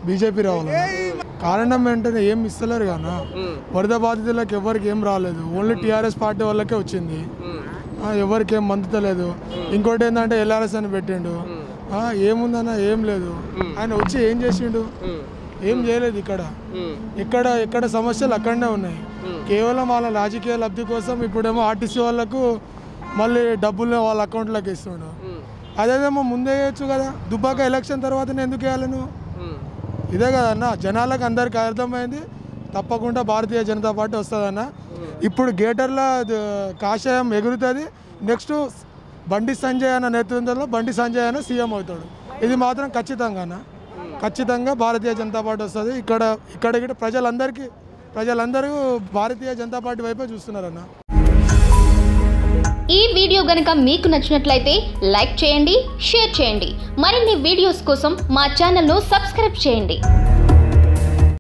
BJP రావాలన్నా కారణం ఏంటంటే ఏం ఇస్తలేరు కానా వరద బాధితులకు ఎవరికి ఏం రాలేదు ఓన్లీ టీఆర్ఎస్ పార్టీ వాళ్ళకే వచ్చింది ఆ, ఎవరికి ఏం మందుతలేదు ఇంకోటి ఏంటంటే ఎల్ఆర్ఎస్ అని పెట్టిండు ఆ, ఏముందన్న ఏం లేదు ఆయన వచ్చి ఏం చేసిండు ఏం చేయలేదు ఇక్కడ ఇక్కడ ఎక్కడ సమస్యలు అక్కడనే ఉన్నాయి కేవలం వాళ్ళ రాజకీయ లబ్ధి కోసం ఇప్పుడేమో ఆర్టీసీ వాళ్ళకు మళ్ళీ డబ్బులు వాళ్ళ అకౌంట్లోకి ఇస్తుండు అదేదేమో ముందే వేయచ్చు కదా దుబ్బాక ఎలక్షన్ తర్వాతనే ఎందుకు వేయాలి నువ్వు ఇదే కదన్న జనాలకు అందరికి అర్థమైంది తప్పకుండా భారతీయ జనతా పార్టీ వస్తుందన్న ఇప్పుడు గేటర్ల ద- కాషాయం ఎగురుతుంది నెక్స్ట్ బండి సంజయ్ అన్న నేతృత్వంలో బండి సంజయ్ అన్న సీఎం అవుతాడు ఇది మాత్రం ఖచ్చితంగా ఖచ్చితంగా భారతీయ జనతా పార్టీ వస్తుంది ఇక్కడ ఇక్కడ గిట్ట ప్రజలందరికీ ప్రజలందరూ భారతీయ జనతా పార్టీ వైపే చూస్తున్నారన్న ఈ వీడియో గనుక మీకు నచ్చినట్లయితే లైక్ చేయండి షేర్ చేయండి మరిన్ని వీడియోస్ కోసం మా ఛానల్ను సబ్స్క్రైబ్ చేయండి